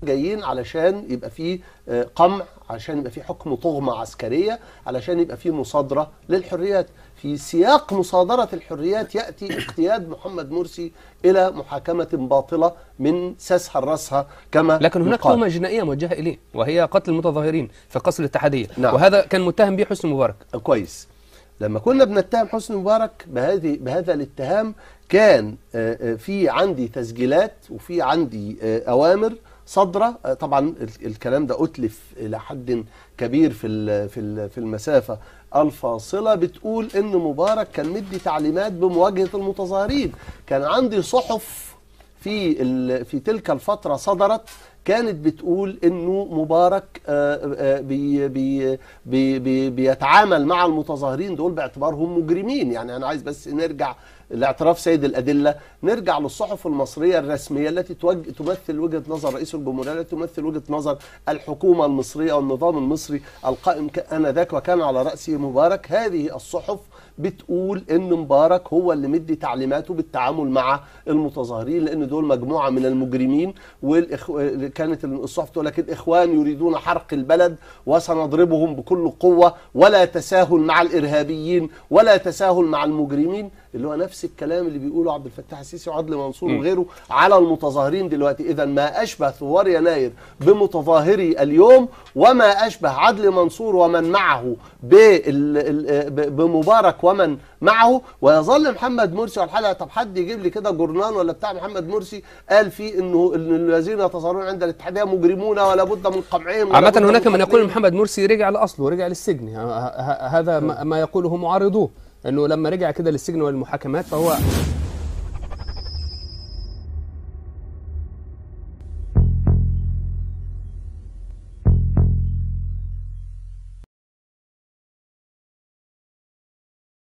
جايين علشان يبقى فيه آه، قمع علشان يبقى فيه حكم طغمة عسكرية علشان يبقى فيه مصادرة للحريات في سياق مصادرة الحريات يأتي اقتياد محمد مرسي إلى محاكمة باطلة من ساسها لراسها كما لكن هناك يقال. تهمة جنائية موجهة إليه وهي قتل المتظاهرين في قصر الاتحادية نعم. وهذا كان متهم به حسني مبارك كويس لما كنا بنتهم حسني مبارك بهذه بهذا الاتهام كان آه، آه، في عندي تسجيلات وفي عندي آه، اوامر صادره آه، طبعا ال- الكلام ده اتلف الى حد كبير في ال- في ال- في المسافه الفاصله بتقول ان مبارك كان مدي تعليمات بمواجهه المتظاهرين كان عندي صحف في ال- في تلك الفترة صدرت كانت بتقول انه مبارك آه، آه، بي بي بي بي بيتعامل مع المتظاهرين دول باعتبارهم مجرمين يعني انا عايز بس نرجع لاعتراف سيد الأدلة نرجع للصحف المصرية الرسمية التي توج... تمثل وجهة نظر رئيس الجمهورية التي تمثل وجهة نظر الحكومة المصرية والنظام المصري القائم ك- آنذاك وكان على رأسه مبارك هذه الصحف بتقول ان مبارك هو اللي مدي تعليماته بالتعامل مع المتظاهرين لان دول مجموعه من المجرمين والإخو... كانت الصحف تقول لك الاخوان يريدون حرق البلد وسنضربهم بكل قوه ولا تساهل مع الارهابيين ولا تساهل مع المجرمين اللي هو نفس الكلام اللي بيقوله عبد الفتاح السيسي وعدلي منصور وغيره على المتظاهرين دلوقتي اذا ما اشبه ثوار يناير بمتظاهري اليوم وما اشبه عدلي منصور ومن معه بال- ال- ب- بمبارك ومن معه ويظل محمد مرسي والحلقه طب حد يجيب لي كده جورنان ولا بتاع محمد مرسي قال فيه انه إن الذين يتظاهرون عند الاتحاديه مجرمون ولا بد من قمعهم ولا عامة بد هناك من يقول قتلهم. محمد مرسي رجع لأصله رجع للسجن ه- ه- هذا ما ما يقوله معارضوه انه لما رجع كده للسجن والمحاكمات فهو